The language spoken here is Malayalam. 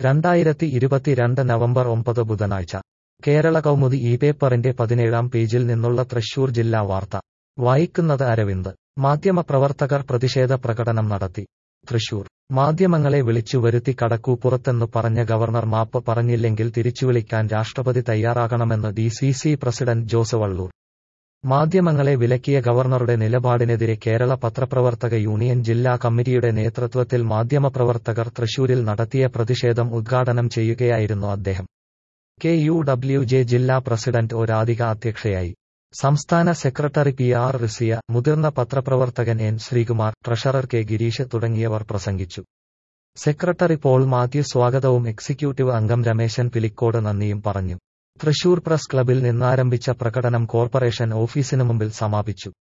രണ്ടായിരത്തി ഇരുപത്തിരണ്ട് നവംബർ ഒമ്പത് ബുധനാഴ്ച കേരള കൗമുദി ഈ പേപ്പറിന്റെ പതിനേഴാം പേജിൽ നിന്നുള്ള തൃശൂർ ജില്ലാ വാർത്ത വായിക്കുന്നത് അരവിന്ദ് മാധ്യമപ്രവർത്തകർ പ്രതിഷേധ പ്രകടനം നടത്തി തൃശൂർ മാധ്യമങ്ങളെ വിളിച്ചു വരുത്തി കടക്കൂപ്പുറത്തെന്നു പറഞ്ഞ ഗവർണർ മാപ്പ് പറഞ്ഞില്ലെങ്കിൽ തിരിച്ചുവിളിക്കാൻ രാഷ്ട്രപതി തയ്യാറാകണമെന്ന് D C C president Jose Vallur മാധ്യമങ്ങളെ വിലക്കിയ ഗവർണറുടെ നിലപാടിനെതിരെ കേരള പത്രപ്രവർത്തക യൂണിയൻ ജില്ലാ കമ്മിറ്റിയുടെ നേതൃത്വത്തിൽ മാധ്യമപ്രവർത്തകർ തൃശൂരിൽ നടത്തിയ പ്രതിഷേധം ഉദ്ഘാടനം ചെയ്യുകയായിരുന്നു അദ്ദേഹം കെ യു ഡബ്ല്യു ജെ ജില്ലാ പ്രസിഡന്റ് ഒ രാധിക അധ്യക്ഷയായി സംസ്ഥാന സെക്രട്ടറി പി ആർ റിസിയ മുതിർന്ന പത്രപ്രവർത്തകൻ N Sreekumar treasurer K Girish തുടങ്ങിയവർ പ്രസംഗിച്ചു സെക്രട്ടറി പോൾ മാത്യു സ്വാഗതവും എക്സിക്യൂട്ടീവ് അംഗം രമേശൻ പിലിക്കോട് നന്ദിയും പറഞ്ഞു തൃശൂർ പ്രസ് ക്ലബിൽ നിന്നാരംഭിച്ച പ്രകടനം കോർപ്പറേഷൻ ഓഫീസിനു മുമ്പിൽ സമാപിച്ചു